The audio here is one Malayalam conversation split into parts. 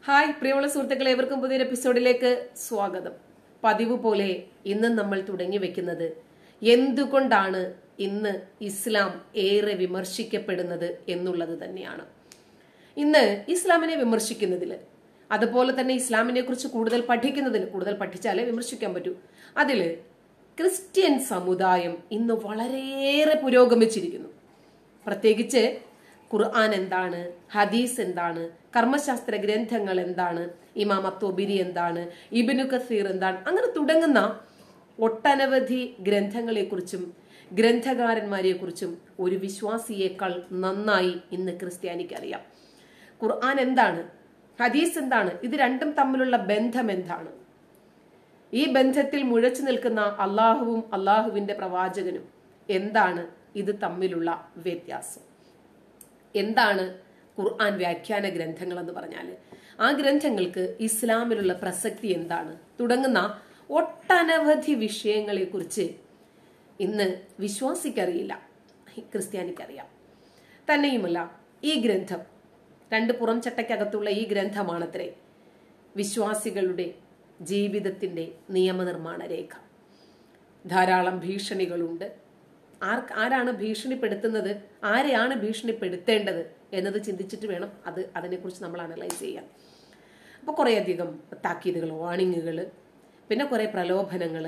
ഹായ് പ്രിയമുള്ള സുഹൃത്തുക്കളെ ഏവർക്കും പുതിയൊരു എപ്പിസോഡിലേക്ക് സ്വാഗതം പതിവ് പോലെ ഇന്ന് നമ്മൾ തുടങ്ങി വെക്കുന്നത് എന്തുകൊണ്ടാണ് ഇന്ന് ഇസ്ലാം ഏറെ വിമർശിക്കപ്പെടുന്നത് എന്നുള്ളത് തന്നെയാണ് ഇന്ന് ഇസ്ലാമിനെ വിമർശിക്കുന്നതിൽ അതുപോലെ തന്നെ ഇസ്ലാമിനെ കുറിച്ച് കൂടുതൽ പഠിക്കുന്നതിൽ കൂടുതൽ പഠിച്ചാലേ വിമർശിക്കാൻ പറ്റൂ അതിൽ ക്രിസ്ത്യൻ സമുദായം ഇന്ന് വളരെയേറെ പുരോഗമിച്ചിരിക്കുന്നു പ്രത്യേകിച്ച് ഖുർആൻ എന്താണ് ഹദീസ് എന്താണ് കർമ്മശാസ്ത്ര ഗ്രന്ഥങ്ങൾ എന്താണ് ഇമാം അത്തോബിരി എന്താണ് ഇബിനു കസീർ എന്താണ് അങ്ങനെ തുടങ്ങുന്ന ഒട്ടനവധി ഗ്രന്ഥങ്ങളെക്കുറിച്ചും ഗ്രന്ഥകാരന്മാരെക്കുറിച്ചും ഒരു വിശ്വാസിയേക്കാൾ നന്നായി ഇന്ന് ക്രിസ്ത്യാനിക്ക് അറിയാം ഖുർആൻ എന്താണ് ഹദീസ് എന്താണ് ഇത് രണ്ടും തമ്മിലുള്ള ബന്ധം എന്താണ് ഈ ബന്ധത്തിൽ മുഴച്ചു നിൽക്കുന്ന അള്ളാഹുവും അള്ളാഹുവിന്റെ പ്രവാചകനും എന്താണ് ഇത് തമ്മിലുള്ള വ്യത്യാസം എന്താണ് ഖുർആൻ വ്യാഖ്യാന ഗ്രന്ഥങ്ങൾ എന്ന് പറഞ്ഞാൽ ആ ഗ്രന്ഥങ്ങൾക്ക് ഇസ്ലാമിലുള്ള പ്രസക്തി എന്താണ് തുടങ്ങുന്ന ഒട്ടനവധി വിഷയങ്ങളെക്കുറിച്ച് ഇന്ന് വിശ്വാസിക്കറിയില്ല ക്രിസ്ത്യാനിക്കറിയാം തന്നെയുമല്ല ഈ ഗ്രന്ഥം രണ്ട് പുറം ചട്ടയ്ക്കകത്തുള്ള ഈ ഗ്രന്ഥമാണത്രേ വിശ്വാസികളുടെ ജീവിതത്തിന്റെ നിയമനിർമ്മാണ രേഖ ധാരാളം ഭീഷണികളുണ്ട് ആർ ആരാണ് ഭീഷണിപ്പെടുത്തുന്നത് ആരെയാണ് ഭീഷണിപ്പെടുത്തേണ്ടത് എന്നത് ചിന്തിച്ചിട്ട് വേണം അത് അതിനെക്കുറിച്ച് നമ്മൾ അനലൈസ് ചെയ്യാൻ അപ്പോൾ കുറേയധികം താക്കീതുകൾ വാണിങ്ങുകൾ പിന്നെ കുറേ പ്രലോഭനങ്ങൾ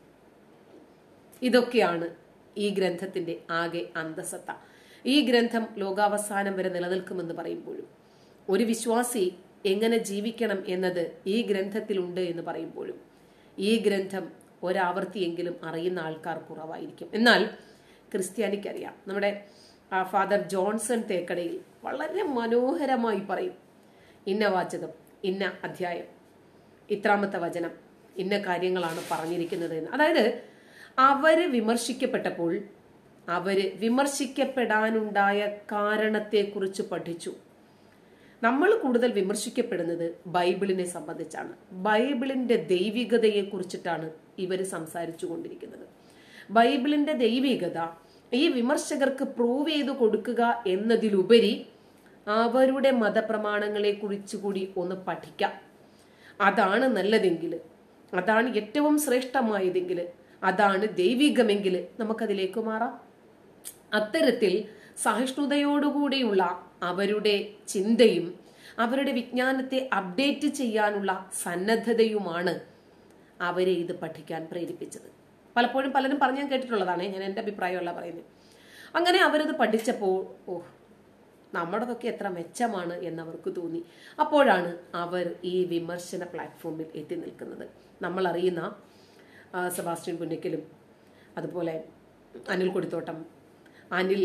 ഇതൊക്കെയാണ് ഈ ഗ്രന്ഥത്തിന്റെ ആകെ അന്തസത്ത ഈ ഗ്രന്ഥം ലോകാവസാനം വരെ നിലനിൽക്കുമെന്ന് പറയുമ്പോഴും ഒരു വിശ്വാസി എങ്ങനെ ജീവിക്കണം എന്നത് ഈ ഗ്രന്ഥത്തിലുണ്ട് എന്ന് പറയുമ്പോഴും ഈ ഗ്രന്ഥം ഒരാവർത്തിയെങ്കിലും അറിയുന്ന ആൾക്കാർ കുറവായിരിക്കും എന്നാൽ ക്രിസ്ത്യാനിക്കറിയാം നമ്മുടെ ഫാദർ ജോൺസൺ തേക്കടയിൽ വളരെ മനോഹരമായി പറയും ഇന്ന വാചകം ഇന്ന അധ്യായം ഇത്രാമത്തെ വചനം ഇന്ന കാര്യങ്ങളാണ് പറഞ്ഞിരിക്കുന്നത് എന്ന് അതായത് അവര് വിമർശിക്കപ്പെട്ടപ്പോൾ അവര് വിമർശിക്കപ്പെടാനുണ്ടായ കാരണത്തെക്കുറിച്ച് പഠിച്ചു നമ്മൾ കൂടുതൽ വിമർശിക്കപ്പെടുന്നത് ബൈബിളിനെ സംബന്ധിച്ചാണ് ബൈബിളിന്റെ ദൈവികതയെ കുറിച്ചിട്ടാണ് ഇവർ സംസാരിച്ചു കൊണ്ടിരിക്കുന്നത് ബൈബിളിന്റെ ദൈവികത ഈ വിമർശകർക്ക് പ്രൂവ് ചെയ്തു കൊടുക്കുക എന്നതിലുപരി അവരുടെ മതപ്രമാണങ്ങളെ കുറിച്ച് കൂടി ഒന്ന് പഠിക്കാം അതാണ് നല്ലതെങ്കിൽ അതാണ് ഏറ്റവും ശ്രേഷ്ഠമായതെങ്കിൽ അതാണ് ദൈവികമെങ്കിൽ നമുക്കതിലേക്ക് മാറാം അത്തരത്തിൽ സഹിഷ്ണുതയോടുകൂടിയുള്ള അവരുടെ ചിന്തയും അവരുടെ വിജ്ഞാനത്തെ അപ്ഡേറ്റ് ചെയ്യാനുള്ള സന്നദ്ധതയുമാണ് അവരെ ഇത് പഠിക്കാൻ പ്രേരിപ്പിച്ചത് പലപ്പോഴും പലരും പറഞ്ഞു ഞാൻ കേട്ടിട്ടുള്ളതാണ് ഞാൻ എൻ്റെ അഭിപ്രായമല്ല പറയുന്നത് അങ്ങനെ അവരത് പഠിച്ചപ്പോൾ ഓ നമ്മുടേതൊക്കെ എത്ര മെച്ചമാണ് എന്നവർക്ക് തോന്നി അപ്പോഴാണ് അവർ ഈ വിമർശന പ്ലാറ്റ്ഫോമിൽ എത്തി നിൽക്കുന്നത് നമ്മൾ അറിയുന്ന സെബാസ്റ്റ്യൻ പുന്നയ്ക്കലും അതുപോലെ അനിൽ കൊടിത്തോട്ടം അനിൽ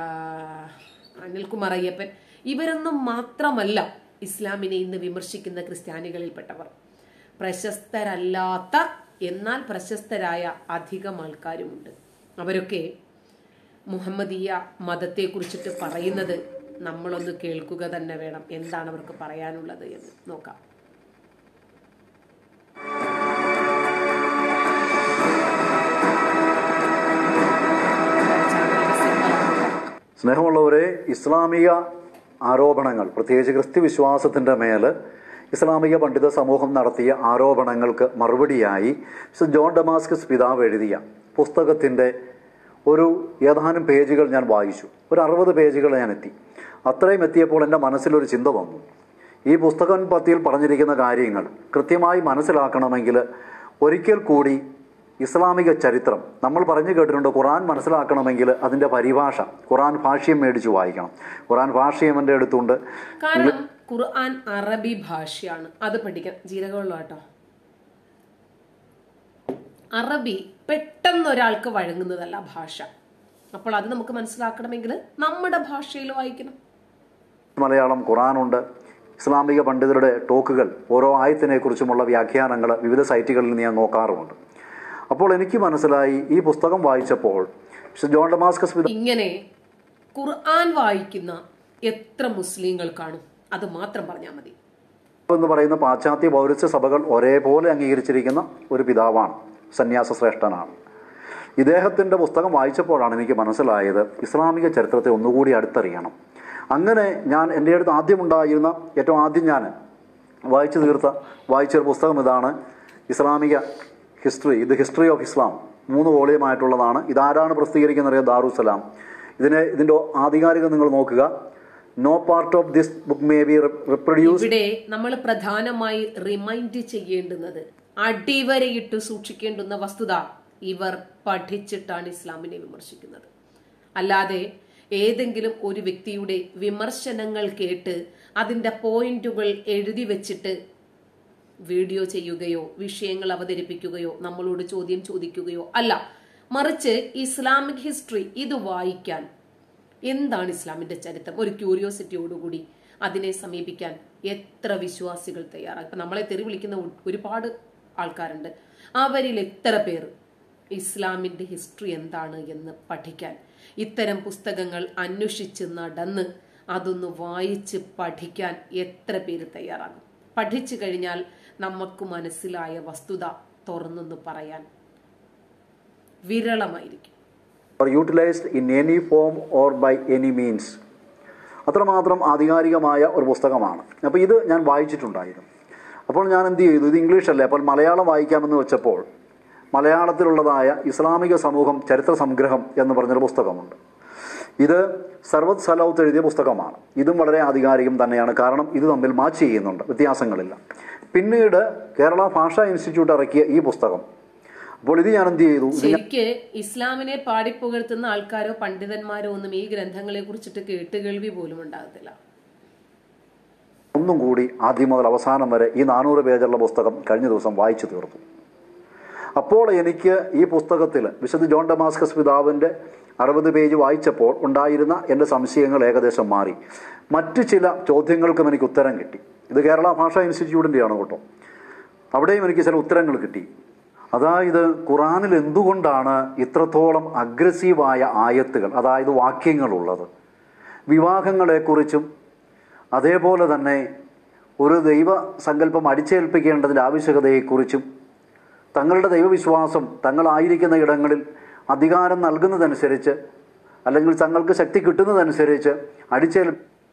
അനിൽകുമാർ അയ്യപ്പൻ ഇവരൊന്നും മാത്രമല്ല ഇസ്ലാമിനെ ഇന്ന് വിമർശിക്കുന്ന ക്രിസ്ത്യാനികളിൽപ്പെട്ടവർ പ്രശസ്തരല്ലാത്ത എന്നാൽ പ്രശസ്തരായ അധികം ആൾക്കാരുമുണ്ട് അവരൊക്കെ മുഹമ്മദീയ മതത്തെ കുറിച്ചിട്ട് പറയുന്നത് നമ്മളൊന്ന് കേൾക്കുക തന്നെ വേണം എന്താണ് അവർക്ക് പറയാനുള്ളത് എന്ന് നോക്കാം സ്നേഹമുള്ളവരെ ഇസ്ലാമിക ആരോപണങ്ങൾ പ്രത്യേകിച്ച് ക്രിസ്തു വിശ്വാസത്തിൻ്റെ മേൽ ഇസ്ലാമിക പണ്ഡിത സമൂഹം നടത്തിയ ആരോപണങ്ങൾക്ക് മറുപടിയായി ജോൺ ഡമാസ്കസ് പിതാവ് എഴുതിയ പുസ്തകത്തിൻ്റെ ഒരു ഏതാനും പേജുകൾ ഞാൻ വായിച്ചു ഒരു അറുപത് പേജുകൾ ഞാൻ എത്തി അത്രയും എത്തിയപ്പോൾ എൻ്റെ മനസ്സിലൊരു ചിന്ത വന്നു ഈ പുസ്തകം പത്തിയിൽ പറഞ്ഞിരിക്കുന്ന കാര്യങ്ങൾ കൃത്യമായി മനസ്സിലാക്കണമെങ്കിൽ ഒരിക്കൽ കൂടി ഇസ്ലാമിക ചരിത്രം നമ്മൾ പറഞ്ഞു കേട്ടിട്ടുണ്ട് ഖുറാൻ മനസ്സിലാക്കണമെങ്കിൽ അതിൻ്റെ പരിഭാഷ ഖുറാൻ ഭാഷ്യം മേടിച്ച് വായിക്കണം ഖുറാൻ ഭാഷ്യം എൻ്റെ അടുത്തുണ്ട് കാരണം ഖുർആൻ അറബി ഭാഷയാണ് അത് പഠിക്കണം ജീരകമുള്ള കേട്ടോ അറബി പെട്ടെന്ന് ഒരാൾക്ക് വഴങ്ങുന്നതല്ല ഭാഷ അപ്പോൾ അത് നമുക്ക് മനസ്സിലാക്കണമെങ്കിൽ നമ്മുടെ ഭാഷയിൽ വായിക്കണം മലയാളം ഖുറാനുണ്ട് ഇസ്ലാമിക പണ്ഡിതരുടെ ടോക്കുകൾ ഓരോ ആയത്തിനെ കുറിച്ചുമുള്ള വ്യാഖ്യാനങ്ങൾ വിവിധ സൈറ്റുകളിൽ നിന്ന് ഞാൻ നോക്കാറുമുണ്ട് അപ്പോൾ എനിക്ക് മനസ്സിലായി ഈ പുസ്തകം വായിച്ചപ്പോൾ ജോൺ ഡമാസ്കസ് ഇങ്ങനെ ഖുർആൻ വായിക്കുന്ന എത്ര മുസ്ലിങ്ങൾ കാണും അത് മാത്രം പറഞ്ഞാൽ മതി എന്ന് പറയുന്ന പാശ്ചാത്യ പൗരസ്യ സഭകൾ ഒരേപോലെ അംഗീകരിച്ചിരിക്കുന്ന ഒരു പിതാവാണ് സന്യാസ ശ്രേഷ്ഠനാണ് ഇദ്ദേഹത്തിൻ്റെ പുസ്തകം വായിച്ചപ്പോഴാണ് എനിക്ക് മനസ്സിലായത് ഇസ്ലാമിക ചരിത്രത്തെ ഒന്നുകൂടി അടുത്തറിയണം അങ്ങനെ ഞാൻ എൻ്റെ അടുത്ത് ആദ്യം ഉണ്ടായിരുന്ന ഏറ്റവും ആദ്യം ഞാൻ വായിച്ചു തീർത്ത വായിച്ചൊരു പുസ്തകം ഇതാണ് ഇസ്ലാമിക ഹിസ്റ്ററി ഇത് ഹിസ്റ്ററി ഓഫ് ഇസ്ലാം മൂന്ന് വോളിയമായിട്ടുള്ളതാണ് ഇതാരാണ് പ്രസിദ്ധീകരിക്കുന്നത് അറിയാം ദാറുസലാം ഇതിനെ ഇതിൻ്റെ ആധികാരികം നിങ്ങൾ നോക്കുക no part of this book may be reproduce ഇവിടെ നമ്മൾ പ്രധാനമായി റിമൈൻഡ് ചെയ്യേണ്ടുന്നത് അടിവരയിട്ട് സൂക്ഷിക്കേണ്ടുന്ന വസ്തുത ഇവർ പഠിച്ചിട്ടാണ് ഇസ്ലാമിനെ വിമർശിക്കുന്നത് അല്ലാതെ ഏതെങ്കിലും ഒരു വ്യക്തിയുടെ വിമർശനങ്ങൾ കേട്ട് അതിന്റെ പോയിന്റുകൾ എഴുതി വെച്ചിട്ട് വീഡിയോ ചെയ്യുകയോ വിഷയങ്ങൾ അവതരിപ്പിക്കുകയോ നമ്മളോട് ചോദ്യം ചോദിക്കുകയോ അല്ല മറിച്ച് ഇസ്ലാമിക് ഹിസ്റ്ററി ഇത് വായിക്കാൻ എന്താണ് ഇസ്ലാമിന്റെ ചരിത്രം ഒരു ക്യൂരിയോസിറ്റിയോടുകൂടി അതിനെ സമീപിക്കാൻ എത്ര വിശ്വാസികൾ തയ്യാറാണ് ഇപ്പൊ നമ്മളെ തെറി വിളിക്കുന്ന ഒ- ഒരുപാട് ആൾക്കാരുണ്ട് അവരിൽ എത്ര പേർ ഇസ്ലാമിന്റെ ഹിസ്റ്ററി എന്താണ് എന്ന് പഠിക്കാൻ ഇത്തരം പുസ്തകങ്ങൾ അന്വേഷിച്ച് നടന്ന് അതൊന്ന് വായിച്ച് പഠിക്കാൻ എത്ര പേര് തയ്യാറാകും പഠിച്ചു കഴിഞ്ഞാൽ നമുക്ക് മനസ്സിലായ വസ്തുത തുറന്നൊന്ന് പറയാൻ വിരളമായിരിക്കും or utilized in any form or by any means അത്രമാത്രം ആധികാരികമായ ഒരു പുസ്തകമാണ് അപ്പോൾ ഇത് ഞാൻ വായിച്ചിട്ടുണ്ടായിരുന്നു അപ്പോൾ ഞാൻ എന്ത് ചെയ്തു ഇത് ഇംഗ്ലീഷ് അല്ലേ അപ്പോൾ മലയാളം വായിക്കാമെന്ന് വെച്ചപ്പോൾ മലയാളത്തിലുള്ളതായ ഇസ്ലാമിക സമൂഹം ചരിത്ര സംഗ്രഹം എന്ന് പറഞ്ഞൊരു പുസ്തകമുണ്ട് ഇത് സർവത് സലൗത്ത് എഴുതിയ പുസ്തകമാണ് ഇതും വളരെ ആധികാരികം തന്നെയാണ് കാരണം ഇത് തമ്മിൽ മാച്ച് ചെയ്യുന്നുണ്ട് വ്യത്യാസങ്ങളില്ല പിന്നീട് കേരള ഭാഷാ ഇൻസ്റ്റിറ്റ്യൂട്ട് ഇറക്കിയ ഈ പുസ്തകം അപ്പോൾ ഇത് ഞാൻ എന്ത് ചെയ്തു ഇത് ശരിക്ക് ഇസ്ലാമിനെ പാടിപ്പുകഴ്ത്തുന്ന ആൾക്കാരോ പണ്ഡിതന്മാരോ ഒന്നും ഈ ഗ്രന്ഥങ്ങളെ കുറിച്ചിട്ട് കേട്ടുകേൾവി പോലും ഉണ്ടാകത്തില്ല ഒന്നും കൂടി ആദ്യം മുതൽ അവസാനം വരെ ഈ നാനൂറ് പേജുള്ള പുസ്തകം കഴിഞ്ഞ ദിവസം വായിച്ചു തീർത്തു അപ്പോൾ എനിക്ക് ഈ പുസ്തകത്തിൽ വിശുദ്ധ ജോൺ ഡമാസ്കസ് പിതാവിൻ്റെ അറുപത് പേജ് വായിച്ചപ്പോൾ ഉണ്ടായിരുന്ന എൻ്റെ സംശയങ്ങൾ ഏകദേശം മാറി മറ്റു ചില ചോദ്യങ്ങൾക്കും എനിക്ക് ഉത്തരം കിട്ടി ഇത് കേരള ഭാഷാ ഇൻസ്റ്റിറ്റ്യൂട്ടിൻ്റെയാണ് കേട്ടോ അവിടെയും എനിക്ക് ചില ഉത്തരങ്ങൾ കിട്ടി അതായത് ഖുറാനിൽ എന്തുകൊണ്ടാണ് ഇത്രത്തോളം അഗ്രസീവായ ആയത്തുകൾ അതായത് വാക്യങ്ങളുള്ളത് വിവാഹങ്ങളെക്കുറിച്ചും അതേപോലെ തന്നെ ഒരു ദൈവ സങ്കല്പം അടിച്ചേൽപ്പിക്കേണ്ടതിൻ്റെ ആവശ്യകതയെക്കുറിച്ചും തങ്ങളുടെ ദൈവവിശ്വാസം തങ്ങളായിരിക്കുന്ന ഇടങ്ങളിൽ അധികാരം നൽകുന്നതനുസരിച്ച് അല്ലെങ്കിൽ തങ്ങൾക്ക് ശക്തി കിട്ടുന്നതനുസരിച്ച് അടിച്ചേൽ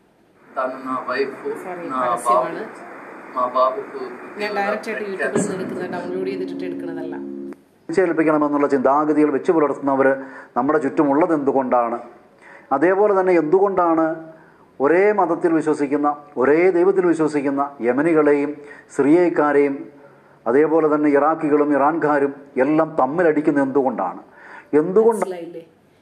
తన వైఫ్ Sorry, నా పరస్యമാണ്. బాబు మా బాబుకు ഞാൻ ഡയറക്റ്റ് ആയിട്ട് യൂട്യൂബിൽ നിന്ന് എടുക്കുന്ന ഡൗൺലോഡ് ചെയ്തിട്ട് എടുക്കുന്നതല്ല അടിച്ചേൽപ്പിക്കണമെന്നുള്ള ചിന്താഗതികൾ വെച്ച് പുലർത്തുന്നവർ നമ്മുടെ ചുറ്റുമുള്ളത് എന്തുകൊണ്ടാണ് അതേപോലെ തന്നെ എന്തുകൊണ്ടാണ് ഒരേ മതത്തിൽ വിശ്വസിക്കുന്ന ഒരേ ദൈവത്തിൽ വിശ്വസിക്കുന്ന യമനികളെയും സിറിയക്കാരെയും അതേപോലെ തന്നെ ഇറാഖികളും ഇറാൻകാരും എല്ലാം തമ്മിലടിക്കുന്ന എന്തുകൊണ്ടാണ് എന്തുകൊണ്ട് മനസ്സിലായില്ലേ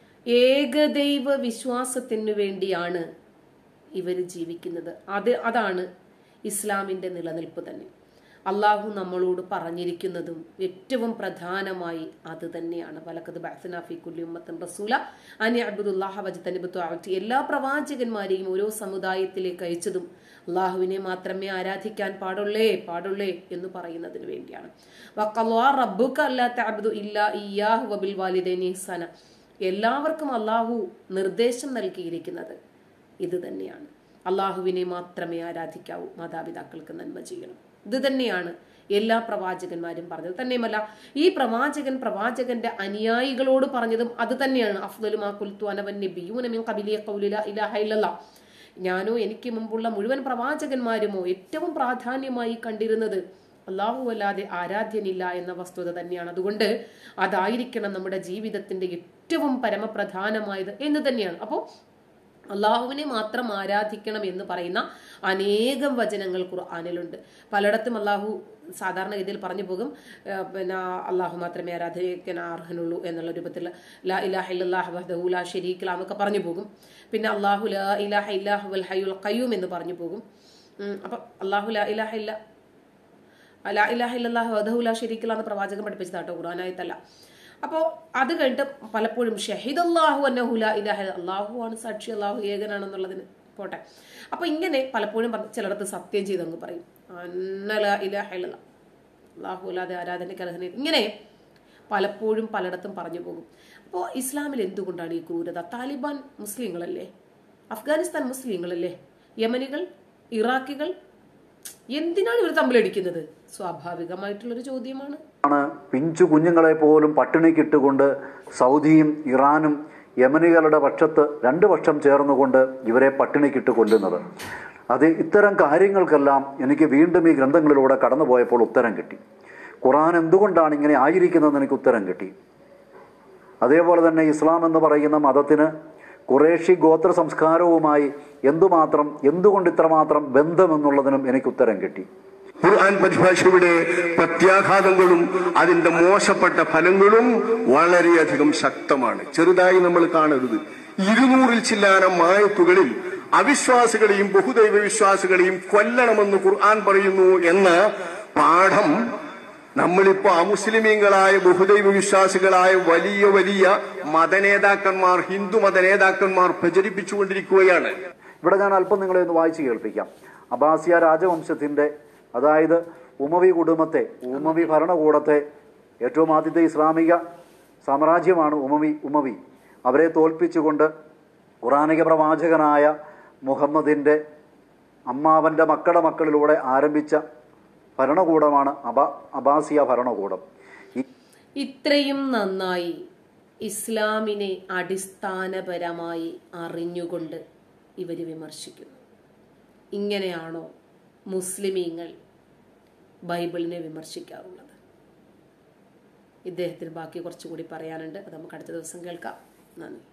ഏകദൈവ വിശ്വാസത്തിന് വേണ്ടിയാണ് ഇവർ ജീവിക്കുന്നത് അത് അതാണ് ഇസ്ലാമിന്റെ നിലനിൽപ്പ് തന്നെ അള്ളാഹു നമ്മളോട് പറഞ്ഞിരിക്കുന്നതും ഏറ്റവും പ്രധാനമായി അത് തന്നെയാണ് വലക്കത് ബാഫിനാഫി കുല്യുമ്മത്തൻ റസൂല അനി അബ്ദുല്ലാഹ വജത്തനിബത്തു എല്ലാ പ്രവാചകന്മാരെയും ഓരോ സമുദായത്തിലേക്ക് അയച്ചതും അള്ളാഹുവിനെ മാത്രമേ ആരാധിക്കാൻ പാടുള്ളേ പാടുള്ളേ എന്ന് പറയുന്നതിന് വേണ്ടിയാണ് വഖല്ലാ റബ്ബുക അല്ലാ തഅബ്ദു ഇല്ലാ ഇയ്യാഹു വബിൽ വാലിദൈനി ഇഹ്സാന എല്ലാവർക്കും അള്ളാഹു നിർദ്ദേശം നൽകിയിരിക്കുന്നത് ഇത് തന്നെയാണ് അള്ളാഹുവിനെ മാത്രമേ ആരാധിക്കാവൂ മാതാപിതാക്കൾക്ക് നന്മ ചെയ്യണം ഇത് തന്നെയാണ് എല്ലാ പ്രവാചകന്മാരും പറഞ്ഞത് തന്നെയുമല്ല ഈ പ്രവാചകൻ പ്രവാചകന്റെ അനുയായികളോട് പറഞ്ഞതും അത് തന്നെയാണ് അഫ്ദലുമാ കുൽത്തു അനവൻ നബിയൂന മിൻ ഖബിലിയ ഖൗലില ഇലാഹ ഇല്ലല്ലാഹ് ഞാനോ എനിക്ക് മുമ്പുള്ള മുഴുവൻ പ്രവാചകന്മാരുമോ ഏറ്റവും പ്രാധാന്യമായി കണ്ടിരുന്നത് അള്ളാഹു അല്ലാതെ ആരാധ്യനില്ല എന്ന വസ്തുത തന്നെയാണ് അതുകൊണ്ട് അതായിരിക്കണം നമ്മുടെ ജീവിതത്തിന്റെ ഏറ്റവും പരമപ്രധാനമായത് എന്ന് തന്നെയാണ് അപ്പോൾ അള്ളാഹുവിനെ മാത്രം ആരാധിക്കണം എന്ന് പറയുന്ന അനേകം വചനങ്ങൾ ഖുർആാനിലുണ്ട് പലയിടത്തും അള്ളാഹു സാധാരണഗതിയിൽ പറഞ്ഞു പോകും ആ, പിന്നെ അള്ളാഹു മാത്രമേ ആരാധിക്കാൻ അർഹനുള്ളൂ എന്നുള്ള രൂപത്തിൽ ലാ ഇലാഹ ഇല്ലല്ലാഹ് വഹ്ദഹു ലാ ശരീക ലാ എന്നൊക്കെ പറഞ്ഞു പോകും പിന്നെ അള്ളാഹു ലാ ഇലാഹ ഇല്ലാഹു വൽ ഹയ്യുൽ ഖയ്യൂം എന്ന് പറഞ്ഞു പോകും ഉം, അപ്പം അള്ളാഹു ലാ ഇലാഹ ഇല്ല ലാ ഇലാഹ ഇല്ലല്ലാഹു വഹ്ദഹു ലാ ശരീക ലാ എന്ന് പ്രവാചകൻ പഠിപ്പിച്ചതാട്ടോ ഖുർആനായത്തല്ല അപ്പോൾ അത് കഴിഞ്ഞിട്ട് പലപ്പോഴും ഷഹീദ് അള്ളാഹു അന്നഹു ലാ ഇലാഹ ഇല്ല- അള്ളാഹു ആണ് സാക്ഷി അള്ളാഹു ഏകനാണെന്നുള്ളതിന് പോട്ടെ അപ്പൊ ഇങ്ങനെ പലപ്പോഴും പറഞ്ഞ് ചിലടത്ത് സത്യം ചെയ്തങ്ങ് പറയും അന്ന ലാ ഇലാഹ ഇല്ലല്ലാ അള്ളാഹു അല്ലാതെ ആരാധനയ്ക്ക് അർഹന ഇങ്ങനെ പലപ്പോഴും പലയിടത്തും പറഞ്ഞു പോകും അപ്പോൾ ഇസ്ലാമിൽ എന്തുകൊണ്ടാണ് ഈ ക്രൂരത താലിബാൻ മുസ്ലിങ്ങളല്ലേ അഫ്ഗാനിസ്ഥാൻ മുസ്ലിങ്ങളല്ലേ യമനികൾ ഇറാഖികൾ എന്തിനാണ് ഇവർ തമ്മിലടിക്കുന്നത് സ്വാഭാവികമായിട്ടുള്ളൊരു ചോദ്യമാണ് ആണ് പിഞ്ചു കുഞ്ഞുങ്ങളെ പോലും പട്ടിണിക്കിട്ടുകൊണ്ട് സൗദിയും ഇറാനും യമനികളുടെ പക്ഷത്ത് രണ്ട് പക്ഷം ചേർന്നുകൊണ്ട് ഇവരെ പട്ടിണിക്കിട്ട് കൊല്ലുന്നത് അത് ഇത്തരം കാര്യങ്ങൾക്കെല്ലാം എനിക്ക് വീണ്ടും ഈ ഗ്രന്ഥങ്ങളിലൂടെ കടന്നുപോയപ്പോൾ ഉത്തരം കിട്ടി ഖുറാൻ എന്തുകൊണ്ടാണ് ഇങ്ങനെ ആയിരിക്കുന്നതെന്ന് എനിക്ക് ഉത്തരം കിട്ടി അതേപോലെ തന്നെ ഇസ്ലാം എന്ന് പറയുന്ന മതത്തിന് കുറേഷി ഗോത്ര സംസ്കാരവുമായി എന്തുമാത്രം എന്തുകൊണ്ട് ഇത്രമാത്രം ബന്ധമെന്നുള്ളതിനും എനിക്ക് ഉത്തരം കിട്ടി ഖുർആൻ പരിഭാഷയുടെ പ്രത്യാഘാതങ്ങളും അതിന്റെ മോശപ്പെട്ട ഫലങ്ങളും വളരെയധികം ശക്തമാണ് ചെറുതായി നമ്മൾ കാണരുത് ഇരുന്നൂറിൽ ചില്ലാനം ആയത്തുകളിൽ അവിശ്വാസികളെയും ബഹുദൈവ വിശ്വാസികളെയും കൊല്ലണമെന്ന് ഖുർആൻ പറയുന്നു എന്ന പാഠം നമ്മളിപ്പോ അമുസ്ലിമീങ്ങളായ ബഹുദൈവ വിശ്വാസികളായ വലിയ വലിയ മതനേതാക്കന്മാർ ഹിന്ദു മതനേതാക്കന്മാർ പ്രചരിപ്പിച്ചുകൊണ്ടിരിക്കുകയാണ് ഇവിടെ ഞാൻ അല്പം നിങ്ങളെ ഒന്ന് വായിച്ചു കേൾപ്പിക്കാം അബാസിയ രാജവംശത്തിന്റെ അതായത് ഉമവി കുടുംബത്തെ ഉമവി ഭരണകൂടത്തെ ഏറ്റവും ആദ്യത്തെ ഇസ്ലാമിക സാമ്രാജ്യമാണ് ഉമവി ഉമവി അവരെ തോൽപ്പിച്ചുകൊണ്ട് ഖുറാനിക പ്രവാചകനായ മുഹമ്മദിന്റെ അമ്മാവന്റെ മക്കളുടെ മക്കളിലൂടെ ആരംഭിച്ച ഭരണകൂടമാണ് അബ അബാസിയ ഭരണകൂടം ഈ ഇത്രയും നന്നായി ഇസ്ലാമിനെ അടിസ്ഥാനപരമായി അറിഞ്ഞുകൊണ്ട് ഇവർ വിമർശിക്കുന്നു ഇങ്ങനെയാണോ മുസ്ലിമീങ്ങൾ ബൈബിളിനെ വിമർശിക്കാറുള്ളത് ഇദ്ദേഹത്തിന് ബാക്കി കുറച്ചുകൂടി പറയാനുണ്ട് അത് നമുക്ക് അടുത്ത ദിവസം കേൾക്കാം നന്ദി